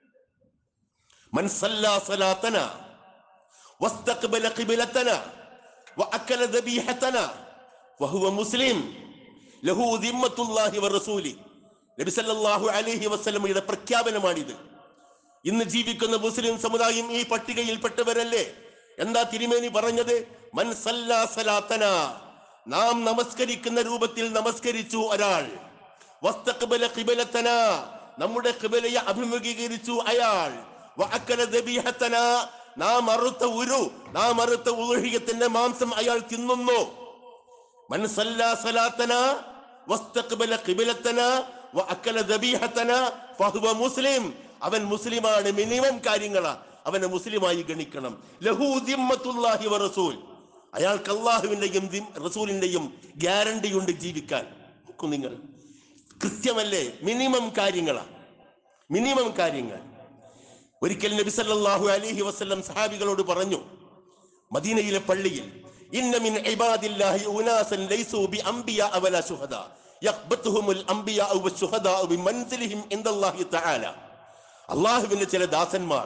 من صلى صلاتنا واستقبل قبلتنا وأكل ذبيحتنا وهو مسلم له ذمة الله ورسوله നബി സല്ലല്ലാഹു അലൈഹി വസല്ലമയുടെ പ്രഖ്യാപനമാണിത് ഇന്ന് ജീവിക്കുന്ന മുസ്ലിം സമുദായം ഈ പട്ടികയിൽപ്പെട്ടവരല്ലേ എന്താ തിരുമേനി പറഞ്ഞത് മൻ സല്ലാ സലാത്തന നാം നമസ്കരിക്കുന്ന രൂപത്തിൽ നമസ്കരിച്ചു ഒരാൾ വസ്തഖ്ബല ഖിബലത്തന നമ്മുടെ ഖിബലയെ അഭിമുഖീകരിച്ചു അയാൾ വഅക്കല ദബീഹത്തന നാം അറുത്ത ഉരു നാം അറുത്ത ഉഹ്യത്തിന്റെ മാംസം അയാൾ തിന്നുന്നു മൻ സല്ലാ സലാത്തന വസ്തഖ്ബല ഖിബലത്തന വഅക്കല ദബീഹത്തന ഫഹുവ മുസ്ലിം അവൻ മുസ്ലിമാണ് മിനിമം കാര്യങ്ങളാ അവനെ മുസ്ലിമായി ഗണിക്കണം ലഹു ദിമ്മത്തുല്ലാഹി വറസൂൽ അയാൾക്ക് അള്ളാഹുവിന്റെയും ദിം- റസൂലിന്റെയും ഗ്യാരണ്ടി ഉണ്ട് ജീവിക്കാൻ നോക്കൂ നിങ്ങൾ കൃത്യമല്ലേ മിനിമം കാര്യങ്ങളാ മിനിമം കാര്യങ്ങൾ ഒരിക്കൽ നബി സല്ലല്ലാഹു അലൈഹി വസല്ലം സഹാബികളോട് പറഞ്ഞു മദീനയിലെ പള്ളിയിൽ ഇന്ന മിൻ ഇബാദില്ലാഹി ഉനാസൻ ലൈസു ബി അംബിയാ വലാ ശുഹദാ യഖ്ബത്തുഹുമുൽ അംബിയാ വശുഹദാ ബിമൻസിലിഹിം ഇൻദല്ലാഹി തആല അള്ളാഹുവിന്റെ ചില ദാസന്മാർ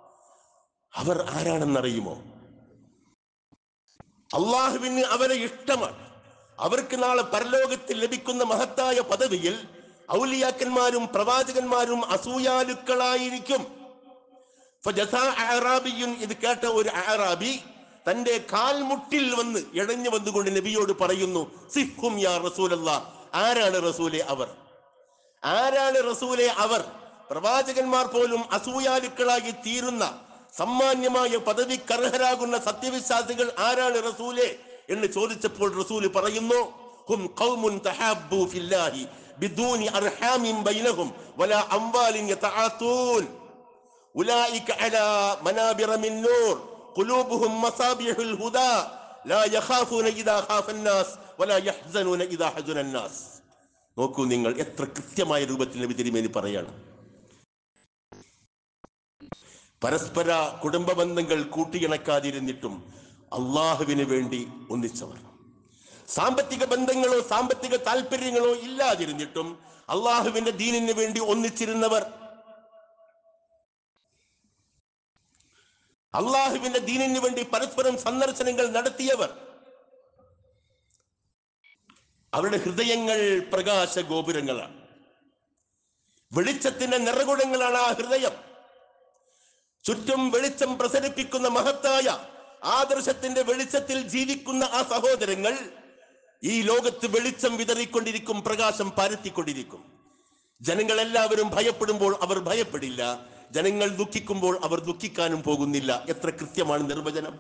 അവർ ആരാണെന്നറിയുമോ അള്ളാഹുവിന് അവരെ ഇഷ്ടമാണ് അവർക്ക് നാളെ പരലോകത്തിൽ ലഭിക്കുന്ന മഹത്തായ പദവിയിൽ ഔലിയാക്കന്മാരും പ്രവാചകന്മാരും അസൂയാലുക്കളായിരിക്കും ഫജസാ അഅറാബിയുൻ ഇത് കേട്ട ഒരു അറാബി തന്റെ കാൽമുട്ടിൽ വന്ന് ഇഴഞ്ഞു വന്നുകൊണ്ട് നബിയോട് പറയുന്നു സിഫും യാ റസൂലല്ല ആരാണ് റസൂലെ അവർ ആരാണ് റസൂലെ അവർ പ്രവാചകന്മാർ പോലും അസൂയാലുക്കളായി തീരുന്ന സമ്മാന്യമായ പദവിക്കർഹരാകുന്ന സത്യവിശ്വാസികൾ ആരാണ് റസൂലെ എന്ന് ചോദിച്ചപ്പോൾ റസൂല് പറയുന്നു ഹും ഖൗമുൻ തഹാബ്ബു ഫില്ലാഹി ബിദൂനി അർഹാമിൻ ബൈനഹും വലാ അംവാലിൻ യതആത്തൂൻ أولئك على منابر من نور قلوبهم مصابيح الهدى لا يخافون إذا خاف الناس ولا يحزنون إذا حزن الناس നോക്കൂ നിങ്ങൾ എത്ര കൃത്യമായ രൂപത്തിൽ നബി തിരുമേനി പറയാണ് പരസ്പര കുടുംബ ബന്ധങ്ങൾ കൂട്ടിയിണക്കാതിരുന്നിട്ടും അള്ളാഹുവിന് വേണ്ടി ഒന്നിച്ചവർ സാമ്പത്തിക ബന്ധങ്ങളോ സാമ്പത്തിക താല്പര്യങ്ങളോ ഇല്ലാതിരുന്നിട്ടും അള്ളാഹുവിന്റെ ദീനിന് വേണ്ടി ഒന്നിച്ചിരുന്നവർ അള്ളാഹുവിന്റെ ദീനിന് വേണ്ടി പരസ്പരം സന്ദർശനങ്ങൾ നടത്തിയവർ അവരുടെ ഹൃദയങ്ങൾ പ്രകാശ ഗോപുരങ്ങളാണ് വെളിച്ചത്തിന്റെ നിറകുടങ്ങളാണ് ആ ഹൃദയം ചുറ്റും വെളിച്ചം പ്രസരിപ്പിക്കുന്ന മഹത്തായ ആദർശത്തിന്റെ വെളിച്ചത്തിൽ ജീവിക്കുന്ന ആ സഹോദരങ്ങൾ ഈ ലോകത്ത് വെളിച്ചം വിതറിക്കൊണ്ടിരിക്കും പ്രകാശം പരത്തിക്കൊണ്ടിരിക്കും ജനങ്ങൾ എല്ലാവരും ഭയപ്പെടുമ്പോൾ അവർ ഭയപ്പെടില്ല ജനങ്ങൾ ദുഃഖിക്കുമ്പോൾ അവർ ദുഃഖിക്കാനും പോകുന്നില്ല എത്ര കൃത്യമാണ് നിർവചനം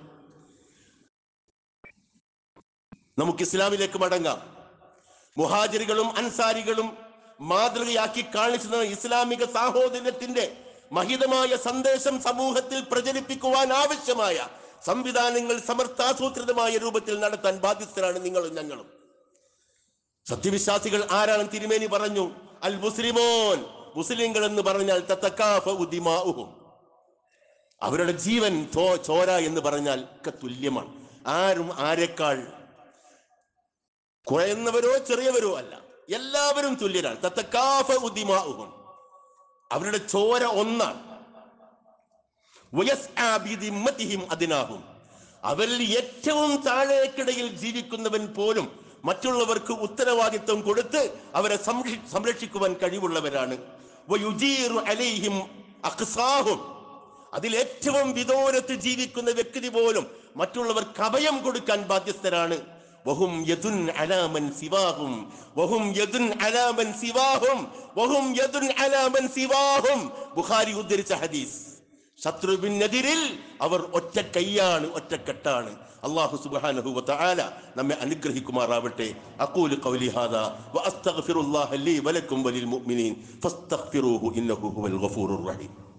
നമുക്ക് ഇസ്ലാമിലേക്ക് മടങ്ങാം മുഹാജിറുകളും അൻസാരികളും മാതൃകയാക്കി കാണിച്ചു ഇസ്ലാമിക സാഹോദര്യത്തിന്റെ മഹിതമായ സന്ദേശം സമൂഹത്തിൽ പ്രചരിപ്പിക്കുവാൻ ആവശ്യമായ സംവിധാനങ്ങൾ സമർത്ഥാസൂത്രിതമായ രൂപത്തിൽ നടത്താൻ ബാധ്യസ്ഥരാണ് നിങ്ങളും ഞങ്ങളും സത്യവിശ്വാസികൾ ആരാണ് തിരുമേനി പറഞ്ഞു അൽ മുസ്ലിമോൻ മുസ്ലിങ്ങൾ എന്ന് പറഞ്ഞാൽ തത്തക്കാഫ ഉദിമാഉഹും അവരുടെ ജീവൻ തോ ചോര എന്ന് പറഞ്ഞാൽ ഒക്കെ തുല്യമാണ് ആരും ആരെക്കാൾ കുറയുന്നവരോ ചെറിയവരോ അല്ല എല്ലാവരും തുല്യരാണ് തത്തക്കാഫ ഉദിമാഉഹും അവരുടെ ചോര ഒന്നാണ് വയസ്ആ ബിദിമ്മതിഹിം അദ്നാഹും അവരിൽ ഏറ്റവും താഴേക്കിടയിൽ ജീവിക്കുന്നവൻ പോലും മറ്റുള്ളവർക്ക് ഉത്തരവാദിത്വം കൊടുത്ത് അവരെ സംരക്ഷി- സംരക്ഷിക്കുവാൻ കഴിവുള്ളവരാണ് വയുജീറു അലൈഹിം അഖ്സാഹും അതിൽ ഏറ്റവും വിദൂരത്ത് ജീവിക്കുന്ന വ്യക്തി പോലും മറ്റുള്ളവർക്ക് അഭയം കൊടുക്കാൻ ബാധ്യസ്ഥരാണ് വഹും യദുൻ അലാമൻ സിവാഹും വഹും യദുൻ അലാമൻ സിവാഹും വഹും യദുൻ അലാമൻ സിവാഹും ബുഖാരി ഉദ്ധരിച്ച ഹദീസ് ശത്രുവിനെതിരിൽ അവർ ഒറ്റ കൈയാണ് ഒറ്റക്കെട്ടാണ് അള്ളാഹു സുബ്ഹാനഹു വതആല നമ്മെ അനുഗ്രഹിക്കുമാറാവട്ടെ അഖൂലു ഖൗലി ഹാദാ വഅസ്തഗ്ഫിറുല്ലാഹ ലീ വലക്കും വലിൽ മുഅ്മിനീൻ ഫസ്തഗ്ഫിറൂഹു ഇന്നഹു ഹുവൽ ഗഫൂറുർ റഹീം